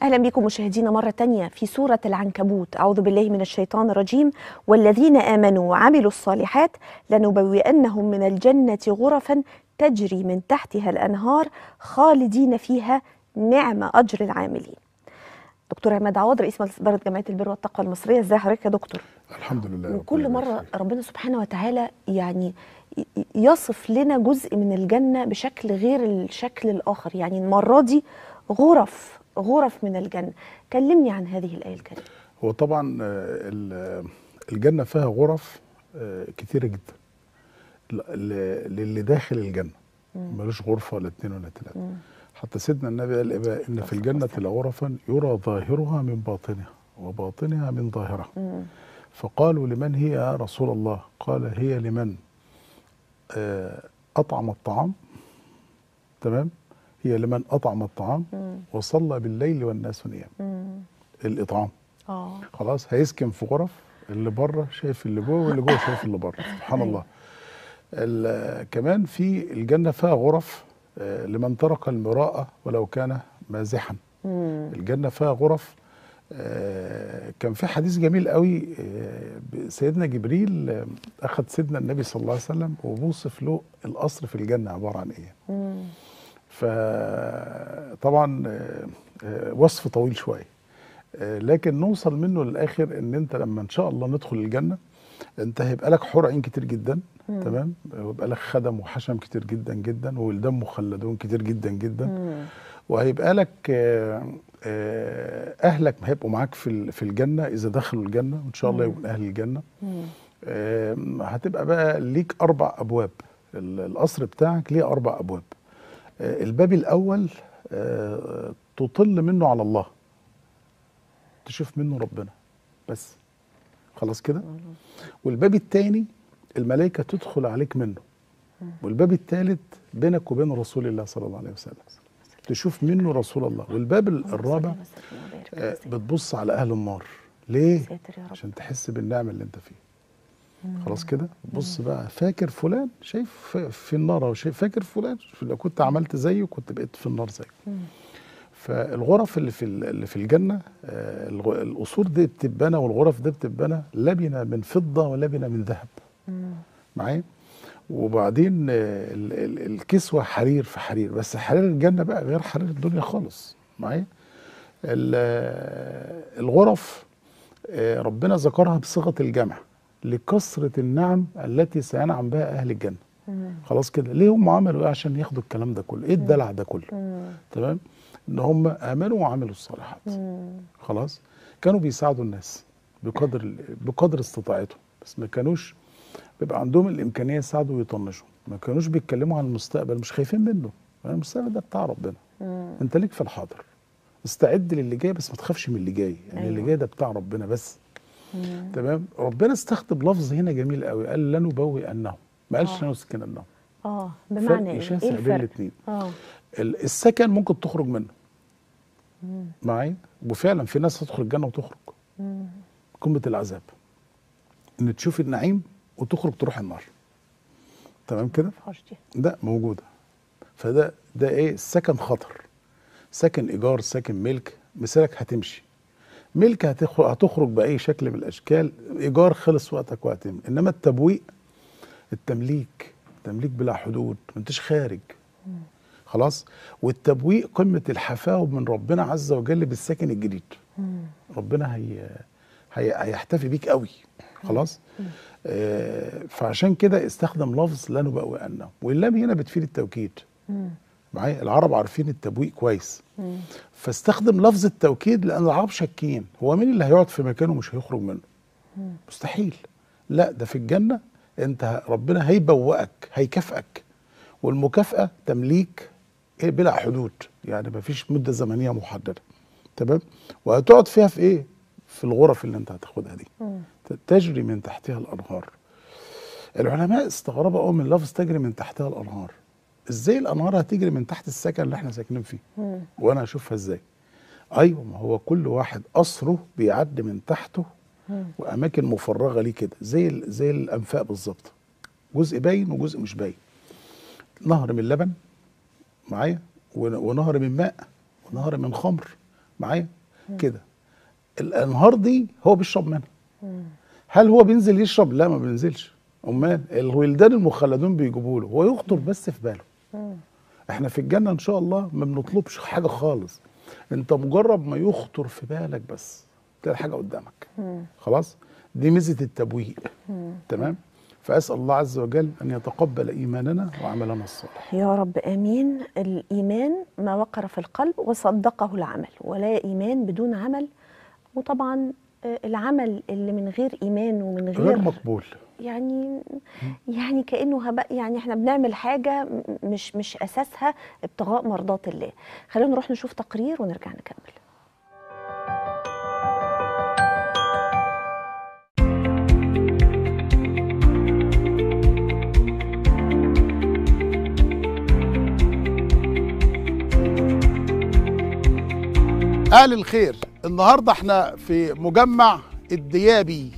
أهلا بكم مشاهدينا مرة تانية في سورة العنكبوت أعوذ بالله من الشيطان الرجيم والذين آمنوا وعملوا الصالحات لنبوئنهم من الجنة غرفا تجري من تحتها الأنهار خالدين فيها نعم أجر العاملين دكتور عماد عوض رئيس مجلس إدارة جمعية البر والتقوى المصرية ازي حضرتك يا دكتور الحمد لله وكل ربنا مرة يبارك فيك. ربنا سبحانه وتعالى يعني ي- ي- يصف لنا جزء من الجنة بشكل غير الشكل الآخر يعني المرة دي غرف غرف من الجنة كلمني عن هذه الآية الكريمة هو طبعا آه، ال- الجنه فيها غرف آه، كتيره جدا ل- ل- للي داخل الجنه ملوش غرفه ولا اتنين ولا تلاته حتى سيدنا النبي قال إيه بقى ان في الجنه لغرفا يرى ظاهرها من باطنها وباطنها من ظاهرها فقالوا لمن هي يا رسول الله قال هي لمن آه، اطعم الطعام تمام هي لمن اطعم الطعام وصلى بالليل والناس نيام الاطعام اه خلاص هيسكن في غرف اللي بره شايف اللي جوه واللي جوه شايف اللي بره سبحان الله ال- كمان في الجنه فيها غرف آه، لمن ترك المراءه ولو كان مازحا الجنه فيها غرف آه، كان في حديث جميل قوي آه، سيدنا جبريل آه، اخذ سيدنا النبي صلى الله عليه وسلم وبوصف له القصر في الجنه عباره عن ايه فطبعا آه، آه، وصف طويل شويه آه، لكن نوصل منه للاخر ان انت لما ان شاء الله ندخل الجنه انت هيبقى لك حور عين كتير جدا تمام ويبقى لك خدم وحشم كتير جدا جدا وولدان مخلدون كتير جدا جدا وهيبقى لك آه، آه، اهلك هيبقوا معاك في ال- في الجنه اذا دخلوا الجنه وان شاء الله يكون اهل الجنه آه، هتبقى بقى ليك اربع ابواب ال- القصر بتاعك ليه اربع ابواب آه، الباب الاول آه، تطل منه على الله تشوف منه ربنا بس خلاص كده والباب الثاني الملائكه تدخل عليك منه والباب الثالث بينك وبين رسول الله صلى الله عليه وسلم تشوف منه رسول الله والباب ال- الرابع آه، بتبص على اهل النار ليه ساتر يا رب. عشان تحس بالنعمه اللي انت فيها خلاص كده بص بقى فاكر فلان شايف ف- في النار اهو شايف فاكر فلان لو كنت عملت زيه كنت بقيت في النار زيه فالغرف اللي في ال- اللي في الجنه آه، الغ- القصور دي بتتبنى والغرف دي بتتبنى لبنه من فضه ولبنه من ذهب معايا وبعدين آه، ال- ال- الكسوه حرير في حرير بس حرير الجنه بقى غير حرير الدنيا خالص معايا ال- آه، الغرف آه، ربنا ذكرها بصيغه الجمع لكثره النعم التي سينعم بها اهل الجنه خلاص كده ليه هم عملوا ايه عشان ياخدوا الكلام ده كله ايه الدلع ده كله تمام ان هم امنوا وعملوا الصالحات خلاص كانوا بيساعدوا الناس بقدر بقدر استطاعتهم بس ما كانوش بيبقى عندهم الامكانيه يساعدوا ويطنشوا ما كانوش بيتكلموا عن المستقبل مش خايفين منه المستقبل ده بتاع ربنا انت ليك في الحاضر استعد للي جاي بس ما تخافش من اللي جاي يعني أيوة. اللي جاي ده بتاع ربنا بس تمام ربنا استخدم لفظ هنا جميل قوي قال لنبوئ انهم ما قالش آه. لنسكننهم اه فرق بمعنى ايه؟ شاسع ايه بين الفرق؟ الاتنين. اه ال- السكن ممكن تخرج منه معايا وفعلا في ناس تدخل الجنه وتخرج قمه العذاب ان تشوف النعيم وتخرج تروح النار تمام كده فحش دي ده موجوده فده ده ايه سكن خطر سكن ايجار سكن ملك مثالك هتمشي ملك هتخرج, هتخرج باي شكل من الاشكال ايجار خلص وقتك وهتم انما التبويء التمليك تمليك بلا حدود ما انتش خارج خلاص والتبويء قمه الحفاوه من ربنا عز وجل بالسكن الجديد ربنا هي هي هيحتفي بيك قوي خلاص آه فعشان كده استخدم لفظ لا نبوئ انه واللام هنا بتفيد التوكيد معايا العرب عارفين التبويء كويس فاستخدم لفظ التوكيد لان العرب شاكين هو مين اللي هيقعد في مكانه مش هيخرج منه مستحيل لا ده في الجنه انت ربنا هيبوئك هيكافئك والمكافاه تمليك إيه بلا حدود يعني مفيش مده زمنيه محدده تمام وهتقعد فيها في ايه في الغرف اللي انت هتاخدها دي تجري من تحتها الانهار العلماء استغربوا قوي من لفظ تجري من تحتها الانهار ازاي الانهار هتجري من تحت السكن اللي احنا ساكنين فيه وانا اشوفها ازاي ايوه ما هو كل واحد قصره بيعدي من تحته واماكن مفرغه ليه كده زي ال- زي الانفاق بالظبط جزء باين وجزء مش باين نهر من لبن معايا ون- ونهر من ماء ونهر من خمر معايا كده الانهار دي هو بيشرب منها هل هو بينزل يشرب لا ما بينزلش امال الولدان المخلدون بيجيبوا له هو يخطر بس في باله احنا في الجنه ان شاء الله ما بنطلبش حاجه خالص انت مجرد ما يخطر في بالك بس تلاقي الحاجه قدامك خلاص دي ميزه التبويق تمام فاسال الله عز وجل ان يتقبل ايماننا وعملنا الصالح يا رب امين الايمان ما وقر في القلب وصدقه العمل ولا ايمان بدون عمل وطبعا آه، العمل اللي من غير ايمان ومن غير, غير مقبول يعني يعني كانه هبقى يعني احنا بنعمل حاجه م- مش مش اساسها ابتغاء مرضات الله خلينا نروح نشوف تقرير ونرجع نكمل اهل الخير النهارده احنا في مجمع الديابي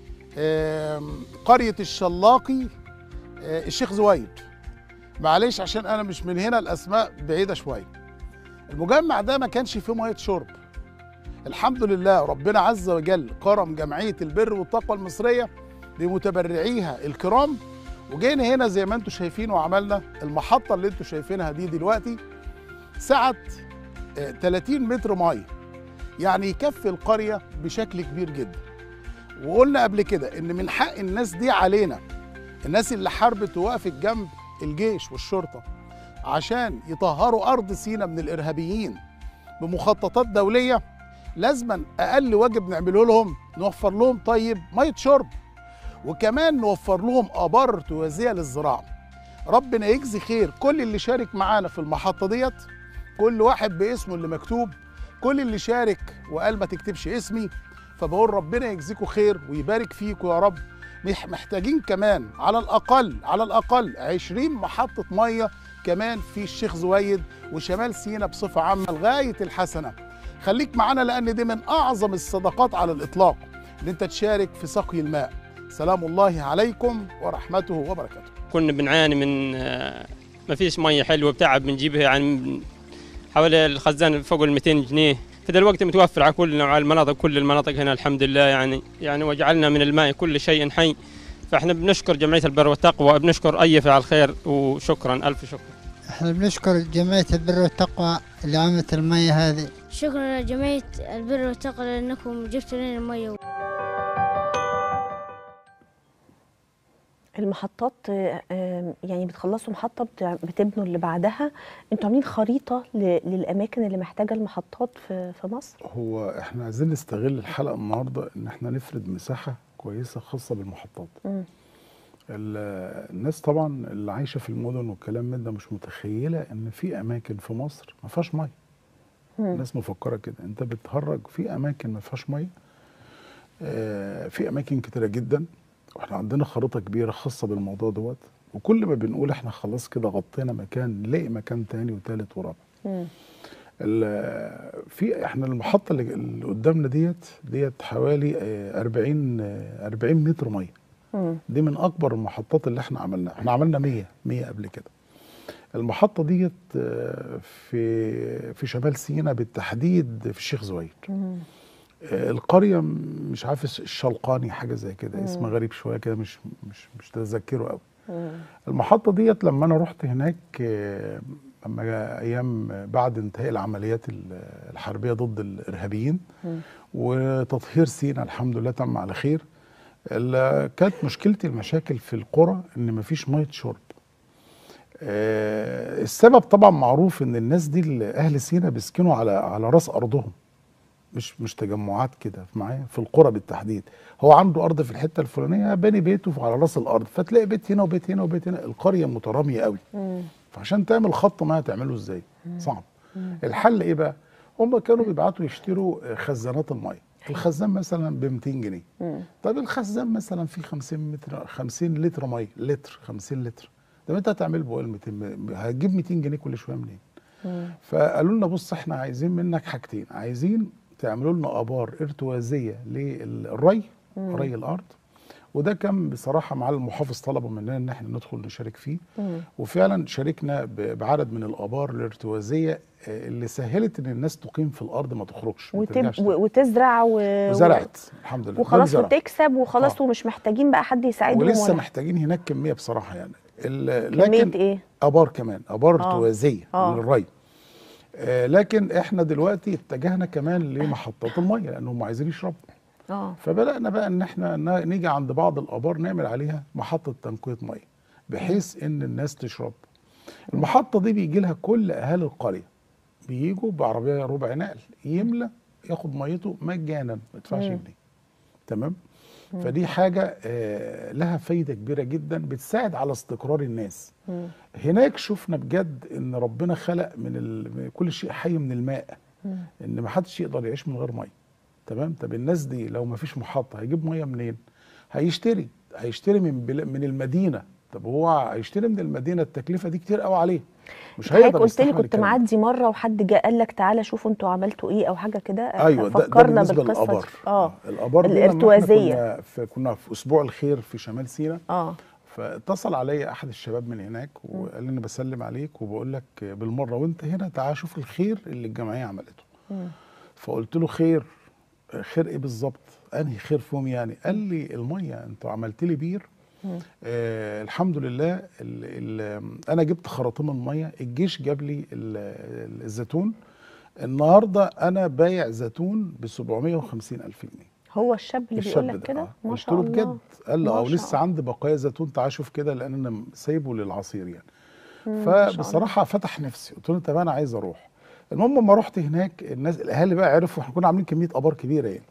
آم، قريه الشلاقي آه، الشيخ زويد معلش عشان انا مش من هنا الاسماء بعيده شويه المجمع ده ما كانش فيه ميه شرب الحمد لله ربنا عز وجل كرم جمعيه البر والتقوى المصريه بمتبرعيها الكرام وجينا هنا زي ما انتم شايفين وعملنا المحطه اللي انتم شايفينها دي دلوقتي سعت آه، 30 متر ميه يعني يكفي القريه بشكل كبير جدا وقلنا قبل كده ان من حق الناس دي علينا الناس اللي حاربت ووقفت جنب الجيش والشرطه عشان يطهروا ارض سينا من الارهابيين بمخططات دوليه لازما اقل واجب نعمله لهم نوفر لهم طيب ميه شرب وكمان نوفر لهم ابار توازيه للزراعه ربنا يجزي خير كل اللي شارك معانا في المحطه ديت كل واحد باسمه اللي مكتوب كل اللي شارك وقال ما تكتبش اسمي فبقول ربنا يجزيكم خير ويبارك فيكم يا رب مح- محتاجين كمان على الاقل على الاقل 20 محطه ميه كمان في الشيخ زويد وشمال سينا بصفه عامه لغايه الحسنه خليك معانا لان دي من اعظم الصدقات على الاطلاق ان انت تشارك في سقي الماء سلام الله عليكم ورحمته وبركاته كنا بنعاني من آه، ما فيش ميه حلوه بتعب بنجيبها يعني من حوالي الخزان فوق ال 200 جنيه فدلوقتي متوفر على كل على المناطق كل المناطق هنا الحمد لله يعني يعني وجعلنا من الماء كل شيء حي فاحنا بنشكر جمعيه البر والتقوى بنشكر اي فعل خير وشكرا الف شكر احنا بنشكر جمعية البر والتقوى اللي عملت المية هذه شكرا لجمعية البر والتقوى لأنكم جبتوا لنا المية المحطات آه، آه، يعني بتخلصوا محطة بتع- بتبنوا اللي بعدها انتوا عاملين خريطة ل- للأماكن اللي محتاجة المحطات في في مصر هو احنا عايزين نستغل الحلقه النهارده ان احنا نفرد مساحه كويسه خاصه بالمحطات مم. ال- الناس طبعا اللي عايشه في المدن والكلام من ده مش متخيله ان في اماكن في مصر ما فيهاش ميه مم. الناس مفكره كده انت بتهرج في اماكن ما فيهاش ميه آه، في اماكن كتيره جدا واحنا عندنا خريطه كبيره خاصه بالموضوع دوت وكل ما بنقول احنا خلاص كده غطينا مكان نلاقي مكان تاني وتالت ورابع مم. ال- في احنا المحطه اللي اللي قدامنا ديت ديت حوالي آه، 40 آه، 40 متر ميه مم. دي من اكبر المحطات اللي احنا عملناها احنا عملنا 100 100 قبل كده المحطه ديت آه، في في شمال سيناء بالتحديد في الشيخ زويد مم. آه، القريه م- مش عارف الس- الشلقاني حاجه زي كده مم. اسم غريب شويه كده مش مش مش متذكره قوي مم. المحطه ديت لما انا رحت هناك آه، لما جاء ايام بعد انتهاء العمليات ال- الحربيه ضد الارهابيين مم. وتطهير سينا الحمد لله تم على خير ال- كانت مشكلتي المشاكل في القرى ان مفيش ميه شرب آه، السبب طبعا معروف ان الناس دي اللي اهل سينا بيسكنوا على على راس ارضهم مش مش تجمعات كده معايا في القرى بالتحديد هو عنده ارض في الحته الفلانيه باني بيته على راس الارض فتلاقي بيت هنا وبيت هنا وبيت هنا القريه متراميه قوي مم. فعشان تعمل خط ما هتعمله ازاي صعب الحل ايه بقى هم كانوا بيبعتوا يشتروا خزانات الميه الخزان مثلا ب 200 جنيه مم. طب الخزان مثلا فيه 50 متر 50 لتر ميه لتر 50 لتر طب انت هتعمل بقى 200 هتجيب 200 جنيه كل شويه منين مم. فقالوا لنا بص احنا عايزين منك حاجتين عايزين تعملوا لنا ابار ارتوازيه للري مم. ري الارض وده كان بصراحه مع المحافظ طلبوا مننا ان احنا ندخل نشارك فيه مم. وفعلا شاركنا ب- بعدد من الابار الارتوازيه آه، اللي سهلت ان الناس تقيم في الارض ما تخرجش ما وتب... ترجعش تاني. و- وتزرع و... وزرعت الحمد لله وخلاص زرع. وتكسب وخلاص آه. ومش محتاجين بقى حد يساعدهم ولسه ولا محتاجين هناك كميه بصراحه يعني ال- كمية لكن ايه؟ ابار كمان ابار آه. ارتوازيه آه. للري آه، لكن احنا دلوقتي اتجهنا كمان لمحطات الميه لانهم عايزين يشربوا اه فبدانا بقى ان احنا ن- نيجي عند بعض الابار نعمل عليها محطه تنقيه ميه بحيث ان الناس تشرب المحطه دي بيجي لها كل اهالي القريه بيجوا بعربيه ربع نقل يملى ياخد ميته مجانا ما يدفعش مم. جنيه تمام فدي حاجه آه، لها فايده كبيره جدا بتساعد على استقرار الناس مم. هناك شفنا بجد ان ربنا خلق من, ال... من كل شيء حي من الماء مم. ان ما حدش يقدر يعيش من غير ميه تمام طب الناس دي لو ما فيش محطه هيجيب ميه منين هيشتري هيشتري من بلا... من المدينه طب هو هيشتري من المدينه التكلفه دي كتير قوي عليه مش حضرتك هيقدر قلت لي يستحمل كنت الكلام ده. معدي مره وحد جه قال لك تعالى شوفوا انتوا عملتوا ايه او حاجه كده ايوه ده, ده فكرنا بالنسبه بالقصه للابار دي. اه الابار دي لما احنا الارتوازية. كنا في كنا في اسبوع الخير في شمال سيناء اه فاتصل عليا احد الشباب من هناك وقال لي انا بسلم عليك وبقول لك بالمره وانت هنا تعال شوف الخير اللي الجمعيه عملته مم. فقلت له خير خير ايه بالظبط انهي خير فيهم يعني قال لي الميه انتوا عملت لي بير مم. آه الحمد لله ال ال انا جبت خراطيم الميه الجيش جاب لي ال- ال- الزيتون النهارده انا بايع زيتون ب 750 الف جنيه هو الشاب اللي بيقول الشاب لك ده كده آه. ما قلت شاء له الله بجد قال لي ما اه شاء لسه الله. عندي بقايا زيتون تعال شوف كده لان انا سايبه للعصير يعني مم، ما شاء الله. فبصراحه فتح نفسي قلت له طب انا عايز اروح المهم لما رحت هناك الناس الاهالي بقى عرفوا احنا كنا عاملين كميه ابار كبيره يعني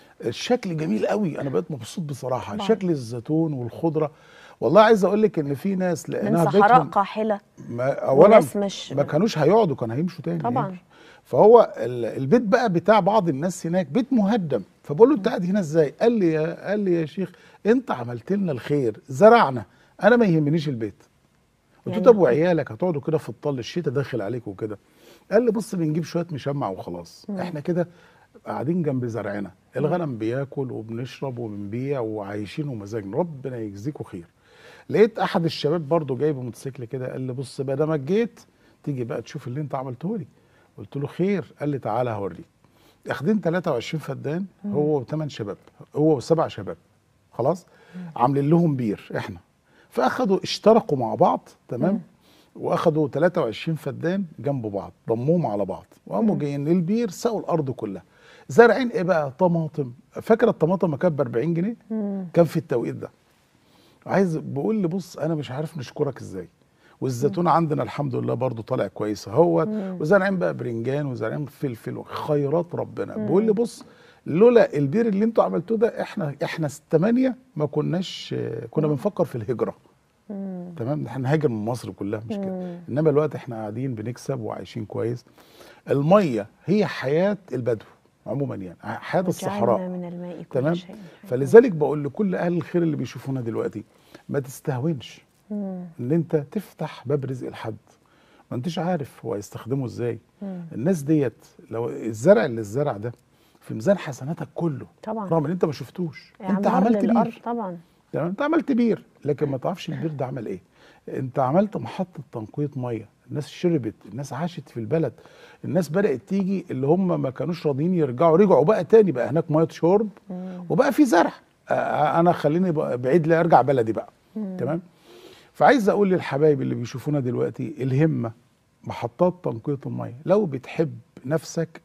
الشكل جميل قوي انا بقيت مبسوط بصراحه طبعاً. شكل الزيتون والخضره والله عايز اقول لك ان في ناس من لقيناها صحراء بيتهم قاحله ما اولا وناس مش ما كانوش هيقعدوا كانوا هيمشوا تاني طبعاً. يعني. فهو ال- البيت بقى بتاع بعض الناس هناك بيت مهدم فبقول له انت قاعد هنا ازاي قال لي يا قال لي يا شيخ انت عملت لنا الخير زرعنا انا ما يهمنيش البيت قلت له يعني- طب وعيالك هتقعدوا كده في الطل الشتاء داخل عليك وكده قال لي بص بنجيب شويه مشمع وخلاص احنا كده قاعدين جنب زرعنا الغنم بياكل وبنشرب وبنبيع وعايشين ومزاجنا ربنا يجزيكوا خير لقيت احد الشباب برضو جايب موتوسيكل كده قال لي بص بقى دامك جيت تيجي بقى تشوف اللي انت عملته لي قلت له خير قال لي تعالى هوريك اخدين 23 فدان هو وثمان شباب هو وسبع شباب خلاص عاملين لهم بير احنا فاخدوا اشتركوا مع بعض تمام واخدوا 23 فدان جنب بعض ضموهم على بعض وقاموا جايين للبير سقوا الارض كلها زارعين ايه بقى طماطم فاكره الطماطم ما كانت ب 40 جنيه مم. كان في التوقيت ده عايز بقول لي بص انا مش عارف نشكرك ازاي والزيتون عندنا الحمد لله برضو طالع كويس اهوت وزارعين بقى برنجان وزارعين فلفل خيرات ربنا بقول لي بص لولا البير اللي انتوا عملتوه ده احنا احنا الثمانيه ما كناش كنا بنفكر في الهجره مم. تمام احنا نهاجر من مصر كلها مش كده مم. انما الوقت احنا قاعدين بنكسب وعايشين كويس الميه هي حياه البدو عموما يعني حياه الصحراء وجعلنا من الماء كل تمام شيء حي. فلذلك بقول لكل اهل الخير اللي بيشوفونا دلوقتي ما تستهونش مم. ان انت تفتح باب رزق لحد ما انتش عارف هو هيستخدمه ازاي مم. الناس ديت لو الزرع اللي الزرع ده في ميزان حسناتك كله طبعا رغم ان انت ما شفتوش انت إعمار عملت للأرض بير طبعا تمام انت عملت بير لكن ما تعرفش البير ده عمل ايه انت عملت محطه تنقيه ميه الناس شربت الناس عاشت في البلد الناس بدات تيجي اللي هم ما كانوش راضيين يرجعوا رجعوا بقى تاني بقى هناك ميه شرب مم. وبقى في زرع آه، انا خليني بقى بعيد لا ارجع بلدي بقى تمام فعايز اقول للحبايب اللي بيشوفونا دلوقتي الهمه محطات تنقيه الميه لو بتحب نفسك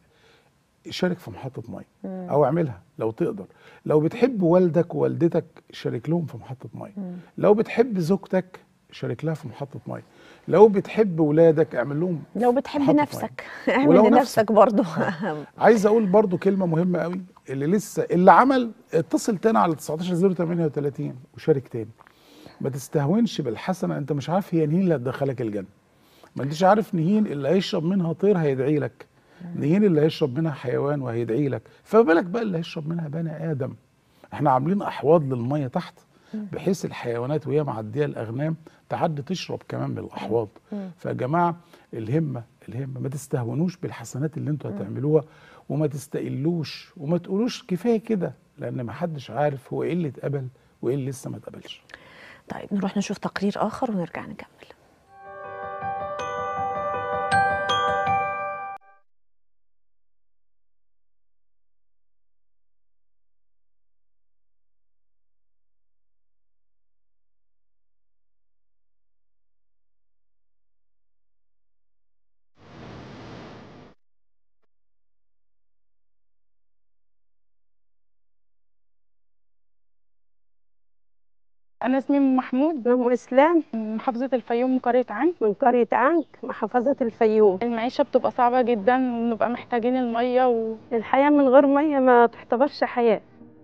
شارك في محطه ميه او اعملها لو تقدر لو بتحب والدك ووالدتك شارك لهم في محطه ميه لو بتحب زوجتك شارك لها في محطه ميه لو بتحب ولادك اعمل لهم لو بتحب محطة نفسك اعمل ولو لنفسك برضو عايز اقول برضو كلمه مهمه قوي اللي لسه اللي عمل اتصل تاني على 19038 وشارك تاني ما تستهونش بالحسنه انت مش عارف هي نهين اللي هتدخلك الجنه ما انتش عارف نهين اللي هيشرب منها طير هيدعي لك نهين اللي هيشرب منها حيوان وهيدعي لك فما بالك بقى اللي هيشرب منها بني ادم احنا عاملين احواض للميه تحت بحيث الحيوانات وهي معديه الاغنام تعدي تشرب كمان من الاحواض فيا جماعه الهمه الهمه ما تستهونوش بالحسنات اللي انتوا هتعملوها وما تستقلوش وما تقولوش كفايه كده لان ما حدش عارف هو ايه اللي اتقبل وايه اللي لسه ما اتقبلش طيب نروح نشوف تقرير اخر ونرجع نكمل أنا اسمي أم محمود أم إسلام من محافظة الفيوم من قرية عنك من قرية عنك محافظة الفيوم المعيشة بتبقى صعبة جدا ونبقى محتاجين المية و... الحياة من غير مية ما تعتبرش حياة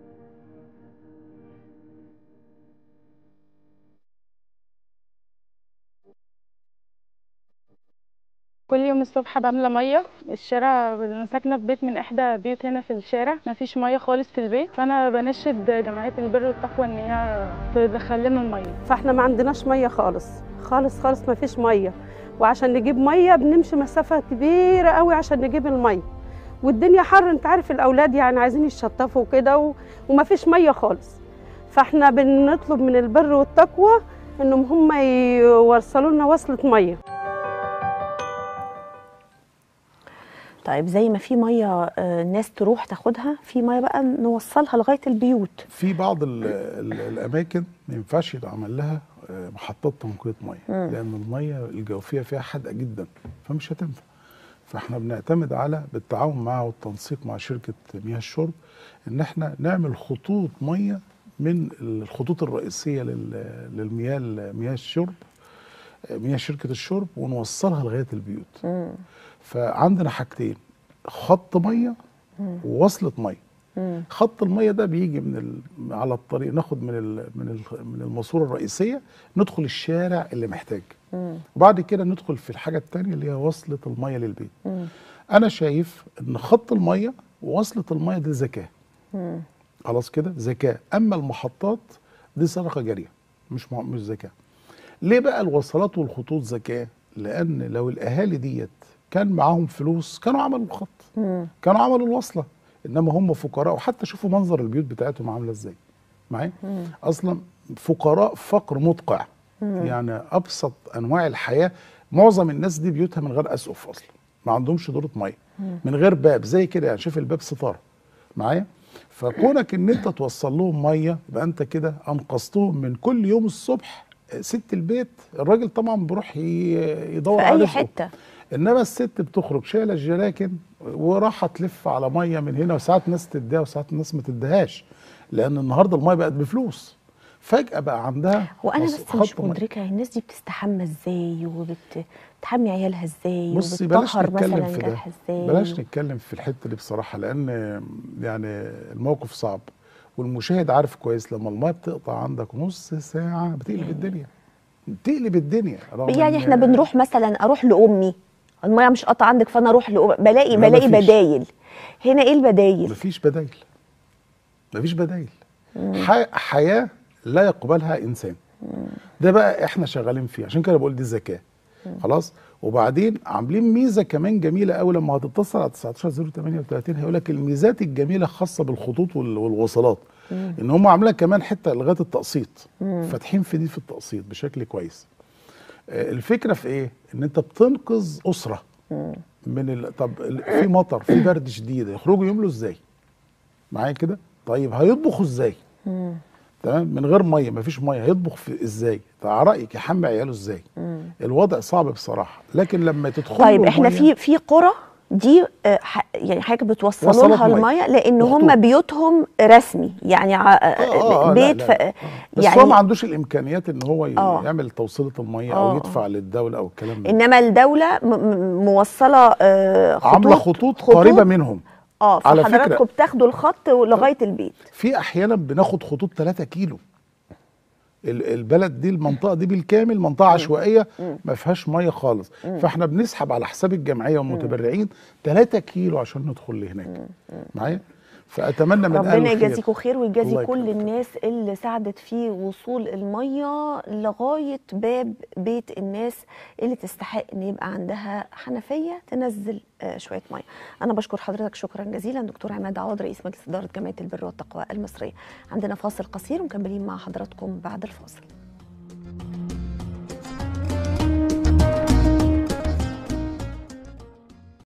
كل يوم الصبح بملى مية الشارع أنا ساكنة في بيت من إحدى بيوت هنا في الشارع مفيش مية خالص في البيت فأنا بنشد جمعية البر والتقوى إن هي تدخل لنا المية فاحنا ما عندناش مية خالص خالص خالص ما فيش مية وعشان نجيب مية بنمشي مسافة كبيرة قوي عشان نجيب المية والدنيا حر انت عارف الأولاد يعني عايزين يشطفوا كده و... وما فيش مية خالص فاحنا بنطلب من البر والتقوى انهم هم يوصلوا لنا وصلة مية طيب زي ما في ميه آه، الناس تروح تاخدها في ميه بقى نوصلها لغايه البيوت في بعض ال ال الاماكن ما ينفعش يتعمل لها آه، محطات تنقية ميه لان الميه الجوفيه فيها حادقه جدا فمش هتنفع فاحنا بنعتمد على بالتعاون مع والتنسيق مع شركه مياه الشرب ان احنا نعمل خطوط ميه من الخطوط الرئيسيه لل- للمياه مياه الشرب آه، مياه شركه الشرب ونوصلها لغايه البيوت فعندنا حاجتين خط ميه ووصله ميه خط الميه ده بيجي من ال... على الطريق ناخد من ال... من ال... من الماسوره الرئيسيه ندخل الشارع اللي محتاج وبعد كده ندخل في الحاجه الثانيه اللي هي وصله الميه للبيت انا شايف ان خط الميه ووصله الميه دي زكاه خلاص كده زكاه اما المحطات دي صدقه جاريه مش مع... مش زكاه ليه بقى الوصلات والخطوط زكاه لان لو الاهالي ديت كان معاهم فلوس كانوا عملوا الخط كانوا عملوا الوصله انما هم فقراء وحتى شوفوا منظر البيوت بتاعتهم عامله ازاي معايا اصلا فقراء فقر مدقع يعني ابسط انواع الحياه معظم الناس دي بيوتها من غير اسقف اصلا ما عندهمش دوره ميه من غير باب زي كده يعني شوف الباب ستاره معايا فكونك ان انت توصل لهم ميه يبقى انت كده انقذتهم من كل يوم الصبح ست البيت الراجل طبعا بيروح ي- يدور في على اي رزقه. حته انما الست بتخرج شايله الجلاكن وراحه تلف على ميه من هنا وساعات ناس تديها وساعات الناس ما تديهاش لان النهارده الميه بقت بفلوس فجاه بقى عندها وانا خص- بس مش خط مية. مدركه الناس دي بتستحمى ازاي وبتحمي عيالها ازاي بصي بلاش وبتطهر نتكلم مثلا في ده جرحها ازاي بلاش نتكلم في الحته دي بصراحه لان يعني الموقف صعب والمشاهد عارف كويس لما الميه بتقطع عندك نص ساعه بتقلب الدنيا بتقلب الدنيا رغم يعني إن- احنا بنروح مثلا اروح لامي الميه مش قطع عندك فانا اروح لأم بلاقي لا، بلاقي مفيش. بدايل هنا ايه البدايل مفيش بدايل مفيش بدايل ح- حياه لا يقبلها انسان ده بقى احنا شغالين فيه عشان كده بقول دي الذكاء خلاص وبعدين عاملين ميزه كمان جميله قوي لما هتتصل على 19038 هيقول لك الميزات الجميله الخاصه بالخطوط وال- والوصلات ان هم عاملين كمان حته لغايه التقسيط فاتحين في دي في التقسيط بشكل كويس آه، الفكره في ايه ان انت بتنقذ اسره من ال... طب ال- في مطر في برد شديد يخرجوا يملوا ازاي معايا كده طيب هيطبخوا ازاي تمام من غير ميه مفيش ميه هيطبخ في ازاي طب على رايك يحمي عياله ازاي الوضع صعب بصراحه لكن لما تدخل طيب له احنا المية- في في قرى دي آه، ح- يعني حضرتك بتوصلوا وصلات لها مية. الميه لان هم وخطوط. بيوتهم رسمي يعني ع- آه، آه، لا، بيت لا، ف... لا. بس هو ما عندوش الامكانيات ان هو ي- آه. يعمل توصيله الميه آه، او يدفع للدوله او الكلام ده انما الدوله م- م- موصله آه، خطوط عامله خطوط قريبه منهم اه على فحضراتكم فكرة- بتاخدوا الخط لغايه البيت في احيانا بناخد خطوط 3 كيلو ال- البلد دي المنطقه دي بالكامل منطقه عشوائيه ما فيهاش ميه خالص فاحنا بنسحب على حساب الجمعيه والمتبرعين 3 كيلو عشان ندخل لهناك معايا فاتمنى من قلب ربنا الخير يجازيكم خير ويجازي الله كل يكرمك. الناس اللي ساعدت في وصول الميه لغايه باب بيت الناس اللي تستحق ان يبقى عندها حنفيه تنزل آه، شويه ميه. انا بشكر حضرتك شكرا جزيلا دكتور عماد عوض رئيس مجلس اداره جمعيه البر والتقوى المصريه. عندنا فاصل قصير ومكملين مع حضراتكم بعد الفاصل.